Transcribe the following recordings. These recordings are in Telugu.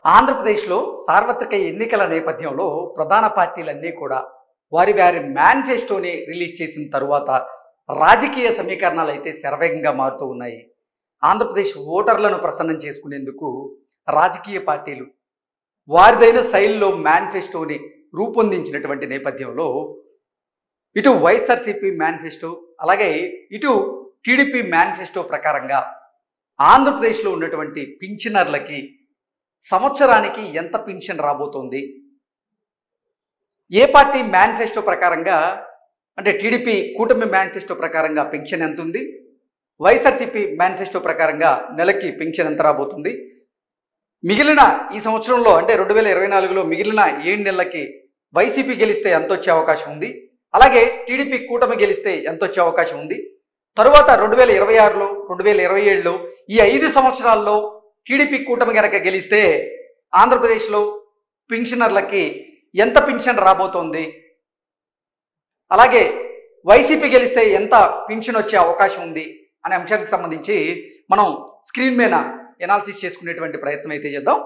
ఆంధ్రప్రదేశ్లో సార్వత్రిక ఎన్నికల నేపథ్యంలో ప్రధాన పార్టీలన్నీ కూడా వారి వారి మేనిఫెస్టోని రిలీజ్ చేసిన తరువాత రాజకీయ సమీకరణాలు అయితే శరవేగంగా మారుతూ ఉన్నాయి ఆంధ్రప్రదేశ్ ఓటర్లను ప్రసన్నం చేసుకునేందుకు రాజకీయ పార్టీలు వారిదైన శైలిలో మేనిఫెస్టోని రూపొందించినటువంటి నేపథ్యంలో ఇటు వైఎస్ఆర్సీపీ మేనిఫెస్టో అలాగే ఇటు టీడీపీ మేనిఫెస్టో ప్రకారంగా ఆంధ్రప్రదేశ్లో ఉన్నటువంటి పింఛనర్లకి సంవత్సరానికి ఎంత పింఛన్ రాబోతోంది ఏ పార్టీ మేనిఫెస్టో ప్రకారంగా అంటే టీడీపీ కూటమి మేనిఫెస్టో ప్రకారంగా పింఛన్ ఎంత ఉంది వైఎస్ఆర్సీపీ మేనిఫెస్టో ప్రకారంగా నెలకి పింఛన్ ఎంత రాబోతుంది మిగిలిన ఈ సంవత్సరంలో అంటే రెండు వేల ఇరవై నాలుగులో మిగిలిన ఏడు నెలలకి వైసీపీ గెలిస్తే ఎంత వచ్చే అవకాశం ఉంది అలాగే టీడీపీ కూటమి గెలిస్తే ఎంత వచ్చే అవకాశం ఉంది తరువాత రెండు వేల ఇరవై ఆరులో రెండు వేల ఇరవై ఏడులో ఈ ఐదు సంవత్సరాల్లో టీడీపీ కూటమి గనక గెలిస్తే ఆంధ్రప్రదేశ్లో పింఛనర్లకి ఎంత పింఛన్ రాబోతోంది అలాగే వైసీపీ గెలిస్తే ఎంత పింఛన్ వచ్చే అవకాశం ఉంది అనే అంశానికి సంబంధించి మనం స్క్రీన్ మీద ఎనాలిసిస్ చేసుకునేటువంటి ప్రయత్నం అయితే చేద్దాం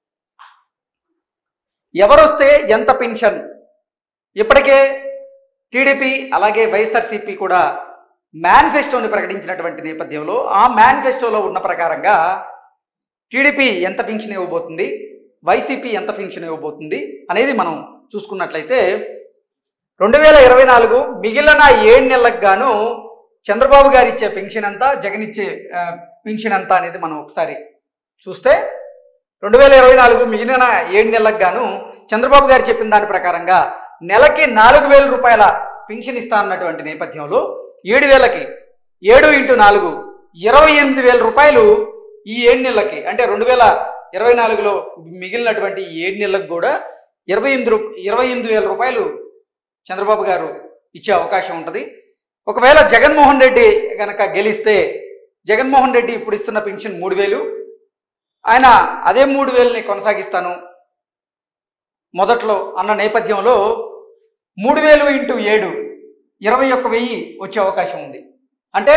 ఎవరొస్తే ఎంత పింఛన్ ఇప్పటికే టీడీపీ అలాగే వైఎస్ఆర్సీపీ కూడా మేనిఫెస్టోని ప్రకటించినటువంటి నేపథ్యంలో ఆ మేనిఫెస్టోలో ఉన్న ప్రకారంగా టీడీపీ ఎంత పింఛన్ ఇవ్వబోతుంది వైసీపీ ఎంత పింఛన్ ఇవ్వబోతుంది అనేది మనం చూసుకున్నట్లయితే రెండు వేల ఇరవై నాలుగు మిగిలిన ఏడు నెలలకు గాను చంద్రబాబు గారు ఇచ్చే పెన్షన్ ఎంత జగన్ ఇచ్చే ఆ, పెన్షన్ ఎంత అనేది మనం ఒకసారి చూస్తే రెండు వేల ఇరవై నాలుగు మిగిలిన ఏడు నెలలకు గాను చంద్రబాబు గారు చెప్పిన దాని ప్రకారంగా నెలకి నాలుగు వేల రూపాయల పెన్షన్ ఇస్తా అన్నటువంటి నేపథ్యంలో ఏడు వేలకి ఏడు ఇంటూ నాలుగు ఇరవై ఎనిమిది వేల రూపాయలు ఈ ఏడు నెలలకి అంటే రెండు వేల ఇరవై నాలుగులో మిగిలినటువంటి ఈ ఏడు నెలలకు కూడా ఇరవై ఎనిమిది రూ ఇరవై ఎనిమిది వేల రూపాయలు చంద్రబాబు గారు ఇచ్చే అవకాశం ఉంటుంది ఒకవేళ జగన్మోహన్ రెడ్డి గనక గెలిస్తే జగన్మోహన్ రెడ్డి ఇప్పుడు ఇస్తున్న పెన్షన్ మూడు వేలు ఆయన అదే మూడు వేలని కొనసాగిస్తాను మొదట్లో అన్న నేపథ్యంలో మూడు వేలు ఇంటూ ఏడు ఇరవై ఒక్క వెయ్యి వచ్చే అవకాశం ఉంది అంటే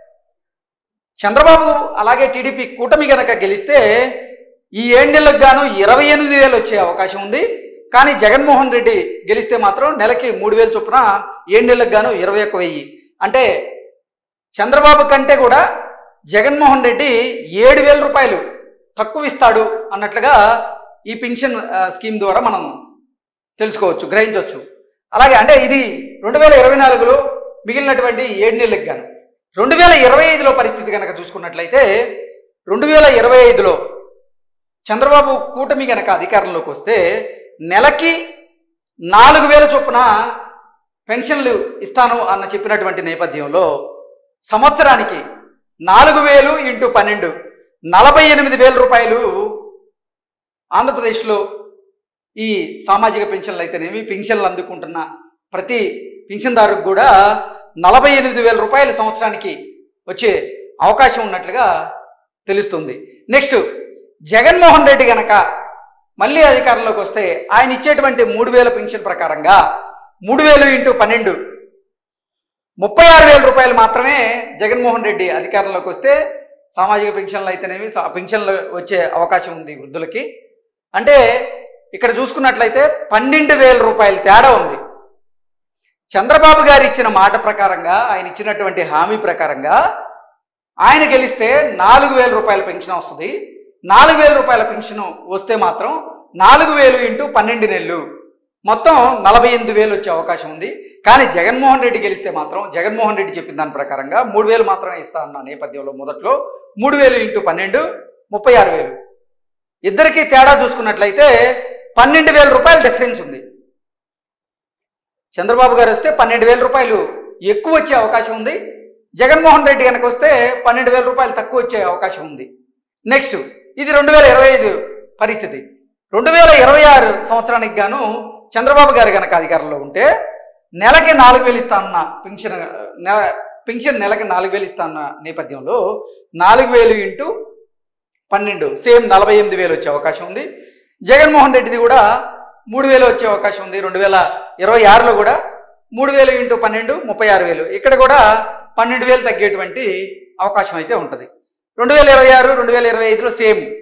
చంద్రబాబు అలాగే టీడీపీ కూటమి గనక గెలిస్తే ఈ ఏడు నెలలకు గాను ఇరవై ఎనిమిది వేలు వచ్చే అవకాశం ఉంది కానీ జగన్మోహన్ రెడ్డి గెలిస్తే మాత్రం నెలకి మూడు వేలు చొప్పున ఏడు నెలలకు గాను ఇరవై ఒక్క వెయ్యి అంటే చంద్రబాబు కంటే కూడా జగన్మోహన్ రెడ్డి ఏడు వేల రూపాయలు తక్కువ ఇస్తాడు అన్నట్లుగా ఈ పింఛన్ ఆ, స్కీమ్ ద్వారా మనం తెలుసుకోవచ్చు గ్రహించవచ్చు అలాగే అంటే ఇది రెండు వేల ఇరవై నాలుగులో మిగిలినటువంటి ఏడు నెలలకు గాను రెండు వేల ఇరవై ఐదులో పరిస్థితి కనుక చూసుకున్నట్లయితే రెండు వేల ఇరవై ఐదులో చంద్రబాబు కూటమి కనుక అధికారంలోకి వస్తే నెలకి నాలుగు వేల చొప్పున పెన్షన్లు ఇస్తాను అన్న చెప్పినటువంటి నేపథ్యంలో సంవత్సరానికి నాలుగు వేలు ఇంటూ పన్నెండు నలభై ఎనిమిది వేల రూపాయలు ఆంధ్రప్రదేశ్లో ఈ సామాజిక పెన్షన్లు అయితేనేమి పెన్షన్లు అందుకుంటున్న ప్రతి పెన్షన్దారుకు కూడా నలభై ఎనిమిది వేల రూపాయలు సంవత్సరానికి వచ్చే అవకాశం ఉన్నట్లుగా తెలుస్తుంది నెక్స్ట్ జగన్మోహన్ రెడ్డి గనక మళ్ళీ అధికారంలోకి వస్తే ఆయన ఇచ్చేటువంటి మూడు వేల పెన్షన్ ప్రకారంగా మూడు వేలు ఇంటూ పన్నెండు ముప్పై ఆరు వేల రూపాయలు మాత్రమే జగన్మోహన్ రెడ్డి అధికారంలోకి వస్తే సామాజిక పెన్షన్లు అయితేనేమి సా- పెన్షన్లు వచ్చే అవకాశం ఉంది వృద్ధులకి అంటే ఇక్కడ చూసుకున్నట్లయితే పన్నెండు వేల రూపాయల తేడా ఉంది చంద్రబాబు గారు ఇచ్చిన మాట ప్రకారంగా ఆయన ఇచ్చినటువంటి హామీ ప్రకారంగా ఆయన గెలిస్తే నాలుగు వేల రూపాయల పెన్షన్ వస్తుంది నాలుగు వేల రూపాయల పెన్షన్ వస్తే మాత్రం నాలుగు వేలు ఇంటూ పన్నెండు నెలలు మొత్తం నలభై ఎనిమిది వేలు వచ్చే అవకాశం ఉంది కానీ జగన్మోహన్ రెడ్డి గెలిస్తే మాత్రం జగన్మోహన్ రెడ్డి చెప్పిన దాని ప్రకారంగా మూడు వేలు మాత్రమే ఇస్తా అన్న నేపథ్యంలో మొదట్లో మూడు వేలు ఇంటూ పన్నెండు ముప్పై ఆరు వేలు ఇద్దరికి తేడా చూసుకున్నట్లయితే పన్నెండు వేల రూపాయల డిఫరెన్స్ ఉంది చంద్రబాబు గారు వస్తే పన్నెండు వేల రూపాయలు ఎక్కువ వచ్చే అవకాశం ఉంది జగన్మోహన్ రెడ్డి కనుక వస్తే పన్నెండు వేల రూపాయలు తక్కువ వచ్చే అవకాశం ఉంది నెక్స్ట్ ఇది రెండు వేల ఇరవై ఐదు పరిస్థితి రెండు వేల ఇరవై ఆరు సంవత్సరానికి గాను చంద్రబాబు గారు కనుక అధికారంలో ఉంటే నెలకి నాలుగు వేలు ఇస్తానన్న పెన్షన్ నెల పెన్షన్ నెలకి నాలుగు వేలు ఇస్తాన్న నేపథ్యంలో నాలుగు వేలు ఇంటూ పన్నెండు సేమ్ నలభై ఎనిమిది వేలు వచ్చే అవకాశం ఉంది జగన్మోహన్ రెడ్డిది కూడా మూడు వేలు వచ్చే అవకాశం ఉంది రెండు వేల ఇరవై ఆరులో కూడా మూడు వేలు ఇంటూ పన్నెండు ముప్పై ఆరు వేలు ఇక్కడ కూడా పన్నెండు వేలు తగ్గేటువంటి అవకాశం అయితే ఉంటుంది రెండు వేల ఇరవై ఆరు రెండు వేల ఇరవై ఐదులో సేమ్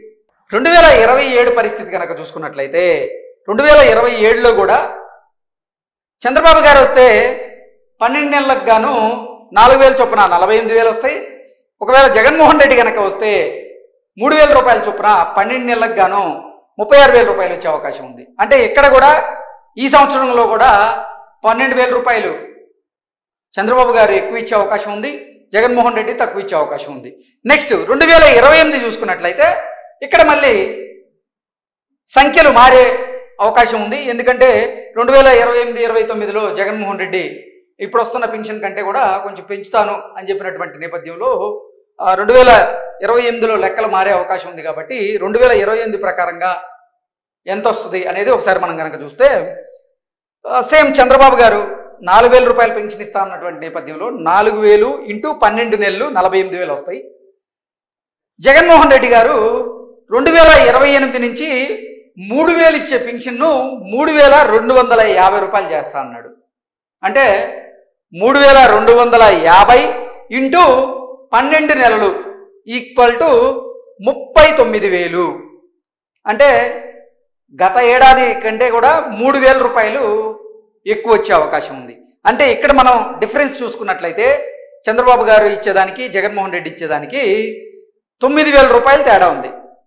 రెండు వేల ఇరవై ఏడు పరిస్థితి కనుక చూసుకున్నట్లయితే రెండు వేల ఇరవై ఏడులో కూడా చంద్రబాబు గారు వస్తే పన్నెండు నెలలకు గాను నాలుగు వేల చొప్పున నలభై ఎనిమిది వేలు వస్తాయి ఒకవేళ జగన్మోహన్ రెడ్డి కనుక వస్తే మూడు వేల రూపాయల చొప్పున పన్నెండు నెలలకు గాను ముప్పై ఆరు వేల రూపాయలు వచ్చే అవకాశం ఉంది అంటే ఇక్కడ కూడా ఈ సంవత్సరంలో కూడా పన్నెండు వేల రూపాయలు చంద్రబాబు గారు ఎక్కువ ఇచ్చే అవకాశం ఉంది జగన్మోహన్ రెడ్డి తక్కువ ఇచ్చే అవకాశం ఉంది నెక్స్ట్ రెండు వేల ఇరవై ఎనిమిది చూసుకున్నట్లయితే ఇక్కడ మళ్ళీ సంఖ్యలు మారే అవకాశం ఉంది ఎందుకంటే రెండు వేల ఇరవై ఎనిమిది ఇరవై తొమ్మిదిలో జగన్మోహన్ రెడ్డి ఇప్పుడు వస్తున్న పెన్షన్ కంటే కూడా కొంచెం పెంచుతాను అని చెప్పినటువంటి నేపథ్యంలో రెండు వేల ఇరవై ఎనిమిదిలో లెక్కలు మారే అవకాశం ఉంది కాబట్టి రెండు వేల ఇరవై ఎనిమిది ప్రకారంగా ఎంత వస్తుంది అనేది ఒకసారి మనం కనుక చూస్తే సేమ్ చంద్రబాబు గారు నాలుగు వేల రూపాయలు పెన్షన్ ఇస్తా అన్నటువంటి నేపథ్యంలో నాలుగు వేలు ఇంటూ పన్నెండు నెలలు నలభై ఎనిమిది వేలు వస్తాయి జగన్మోహన్ రెడ్డి గారు రెండు వేల ఇరవై ఎనిమిది నుంచి మూడు వేలు ఇచ్చే పెన్షన్ను మూడు వేల రెండు వందల యాభై రూపాయలు చేస్తా అన్నాడు అంటే మూడు వేల రెండు వందల యాభై ఇంటూ పన్నెండు నెలలు ఈక్వల్ టు ముప్పై తొమ్మిది వేలు అంటే గత ఏడాది కంటే కూడా మూడు వేల రూపాయలు ఎక్కువ వచ్చే అవకాశం ఉంది అంటే ఇక్కడ మనం డిఫరెన్స్ చూసుకున్నట్లయితే చంద్రబాబు గారు ఇచ్చేదానికి జగన్మోహన్ రెడ్డి ఇచ్చేదానికి తొమ్మిది వేల రూపాయలు తేడా ఉంది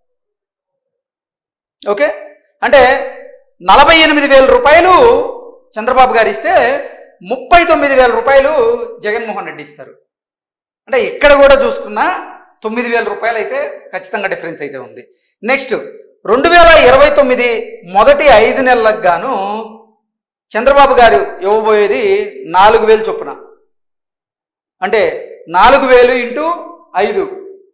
ఓకే అంటే నలభై ఎనిమిది వేల రూపాయలు చంద్రబాబు గారు ఇస్తే ముప్పై తొమ్మిది వేల రూపాయలు జగన్మోహన్ రెడ్డి ఇస్తారు అంటే ఇక్కడ కూడా చూసుకున్నా తొమ్మిది వేల రూపాయలు అయితే ఖచ్చితంగా డిఫరెన్స్ అయితే ఉంది నెక్స్ట్ రెండు వేల ఇరవై తొమ్మిది మొదటి ఐదు నెలలకు గాను చంద్రబాబు గారు ఇవ్వబోయేది నాలుగు వేలు చొప్పున అంటే నాలుగు వేలు ఇంటూ ఐదు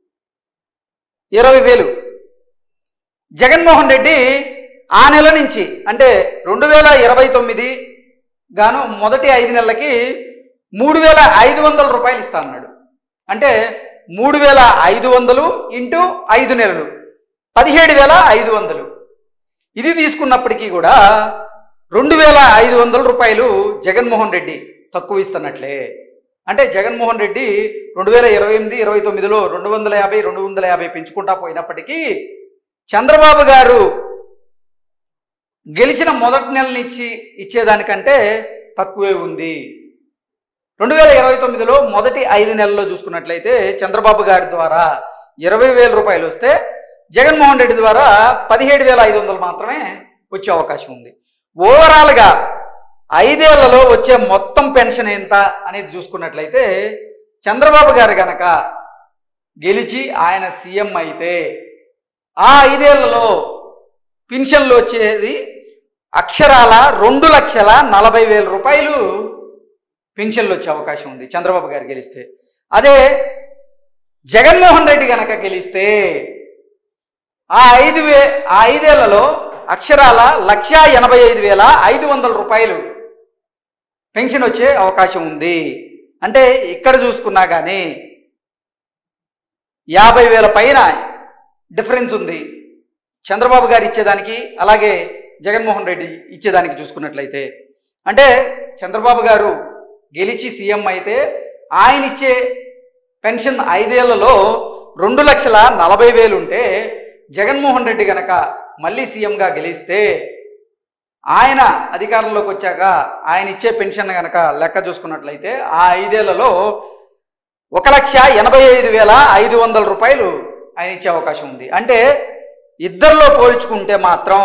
ఇరవై వేలు జగన్మోహన్ రెడ్డి ఆ నెల నుంచి అంటే రెండు వేల ఇరవై తొమ్మిది గాను మొదటి ఐదు నెలలకి మూడు వేల ఐదు వందల రూపాయలు ఇస్తా అన్నాడు అంటే మూడు వేల ఐదు వందలు ఇంటూ ఐదు నెలలు పదిహేడు వేల ఐదు వందలు ఇది తీసుకున్నప్పటికీ కూడా రెండు వేల ఐదు వందల రూపాయలు జగన్మోహన్ రెడ్డి తక్కువ ఇస్తున్నట్లే అంటే జగన్మోహన్ రెడ్డి రెండు వేల ఇరవై ఎనిమిది ఇరవై తొమ్మిదిలో రెండు వందల యాభై రెండు వందల యాభై పెంచుకుంటా పోయినప్పటికీ చంద్రబాబు గారు గెలిచిన మొదటి నెల నుంచి ఇచ్చేదానికంటే తక్కువే ఉంది రెండు వేల ఇరవై తొమ్మిదిలో మొదటి ఐదు నెలల్లో చూసుకున్నట్లయితే చంద్రబాబు గారి ద్వారా ఇరవై వేల రూపాయలు వస్తే జగన్మోహన్ రెడ్డి ద్వారా పదిహేడు వేల ఐదు వందలు మాత్రమే వచ్చే అవకాశం ఉంది ఓవరాల్గా ఐదేళ్లలో వచ్చే మొత్తం పెన్షన్ ఎంత అనేది చూసుకున్నట్లయితే చంద్రబాబు గారు గనక గెలిచి ఆయన సీఎం అయితే ఆ ఐదేళ్లలో పెన్షన్లు వచ్చేది అక్షరాల రెండు లక్షల నలభై వేల రూపాయలు పెన్షన్లు వచ్చే అవకాశం ఉంది చంద్రబాబు గారు గెలిస్తే అదే జగన్మోహన్ రెడ్డి గనక గెలిస్తే ఆ ఐదు వే ఆ ఐదేళ్లలో అక్షరాల లక్ష ఎనభై ఐదు వేల ఐదు వందల రూపాయలు పెన్షన్ వచ్చే అవకాశం ఉంది అంటే ఇక్కడ చూసుకున్నా కానీ యాభై వేల పైన డిఫరెన్స్ ఉంది చంద్రబాబు గారు ఇచ్చేదానికి అలాగే జగన్మోహన్ రెడ్డి ఇచ్చేదానికి చూసుకున్నట్లయితే అంటే చంద్రబాబు గారు గెలిచి సీఎం అయితే ఆయన ఇచ్చే పెన్షన్ ఐదేళ్లలో రెండు లక్షల నలభై వేలు ఉంటే జగన్మోహన్ రెడ్డి గనక మళ్ళీ సీఎంగా గెలిస్తే ఆయన అధికారంలోకి వచ్చాక ఆయన ఇచ్చే పెన్షన్ గనక లెక్క చూసుకున్నట్లయితే ఆ ఐదేళ్లలో ఒక లక్ష ఎనభై ఐదు వేల ఐదు వందల రూపాయలు ఆయన ఇచ్చే అవకాశం ఉంది అంటే ఇద్దరిలో పోల్చుకుంటే మాత్రం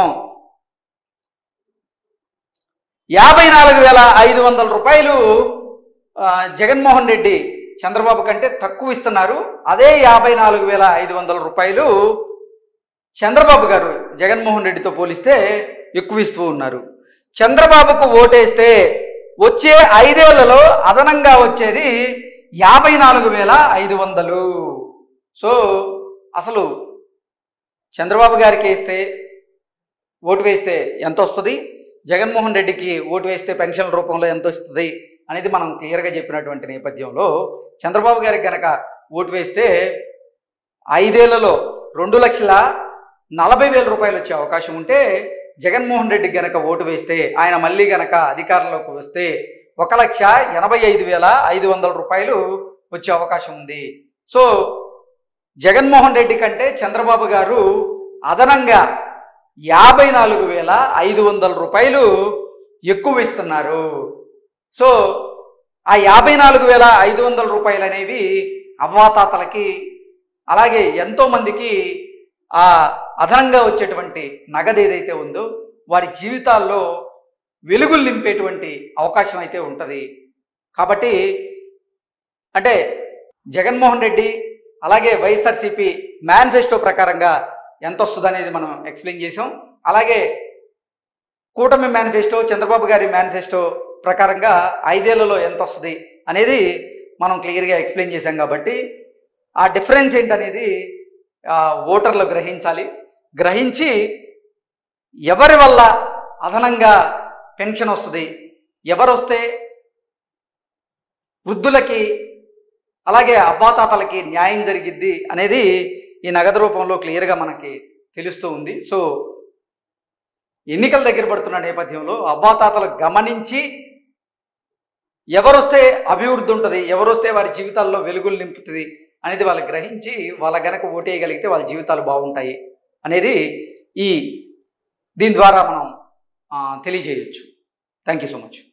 యాభై నాలుగు వేల ఐదు వందల రూపాయలు ఆ, జగన్మోహన్ రెడ్డి చంద్రబాబు కంటే తక్కువ ఇస్తున్నారు అదే యాభై నాలుగు వేల ఐదు వందల రూపాయలు చంద్రబాబు గారు జగన్మోహన్ రెడ్డితో పోలిస్తే ఎక్కువ ఇస్తూ ఉన్నారు చంద్రబాబుకు ఓటేస్తే వచ్చే ఐదేళ్లలో అదనంగా వచ్చేది యాభై నాలుగు వేల ఐదు వందలు సో అసలు చంద్రబాబు గారికి వేస్తే ఓటు వేస్తే ఎంత వస్తుంది జగన్మోహన్ రెడ్డికి ఓటు వేస్తే పెన్షన్ రూపంలో ఎంత వస్తుంది అనేది మనం క్లియర్గా చెప్పినటువంటి నేపథ్యంలో చంద్రబాబు గారికి గనక ఓటు వేస్తే ఐదేళ్లలో రెండు లక్షల నలభై వేల రూపాయలు వచ్చే అవకాశం ఉంటే జగన్మోహన్ రెడ్డికి గనక ఓటు వేస్తే ఆయన మళ్ళీ గనక అధికారంలోకి వస్తే ఒక లక్ష ఎనభై ఐదు వేల ఐదు వందల రూపాయలు వచ్చే అవకాశం ఉంది సో జగన్మోహన్ రెడ్డి కంటే చంద్రబాబు గారు అదనంగా యాభై నాలుగు వేల ఐదు వందల రూపాయలు ఎక్కువ ఇస్తున్నారు సో ఆ యాభై నాలుగు వేల ఐదు వందల రూపాయలు అనేవి అవ్వాతాతలకి అలాగే ఎంతోమందికి ఆ అదనంగా వచ్చేటువంటి నగదు ఏదైతే ఉందో వారి జీవితాల్లో వెలుగులు నింపేటువంటి అవకాశం అయితే ఉంటుంది కాబట్టి అంటే జగన్మోహన్ రెడ్డి అలాగే వైఎస్ఆర్సీపీ మేనిఫెస్టో ప్రకారంగా ఎంత వస్తుంది అనేది మనం ఎక్స్ప్లెయిన్ చేసాం అలాగే కూటమి మేనిఫెస్టో చంద్రబాబు గారి మేనిఫెస్టో ప్రకారంగా ఐదేళ్లలో ఎంత వస్తుంది అనేది మనం క్లియర్గా ఎక్స్ప్లెయిన్ చేశాం కాబట్టి ఆ డిఫరెన్స్ ఏంటనేది ఆ, ఓటర్లు గ్రహించాలి గ్రహించి ఎవరి వల్ల అదనంగా పెన్షన్ వస్తుంది ఎవరు వస్తే వృద్ధులకి అలాగే అవ్వాతాతలకి న్యాయం జరిగిద్ది అనేది ఈ నగదు రూపంలో క్లియర్గా మనకి తెలుస్తూ ఉంది సో ఎన్నికల దగ్గర పడుతున్న నేపథ్యంలో అవ్వాతాతలు గమనించి ఎవరొస్తే అభివృద్ధి ఉంటుంది ఎవరొస్తే వారి జీవితాల్లో వెలుగులు నింపుతుంది అనేది వాళ్ళు గ్రహించి వాళ్ళ గనక ఓటేయగలిగితే వాళ్ళ జీవితాలు బాగుంటాయి అనేది ఈ దీని ద్వారా మనం ఆ, తెలియజేయొచ్చు థ్యాంక్ యూ సో మచ్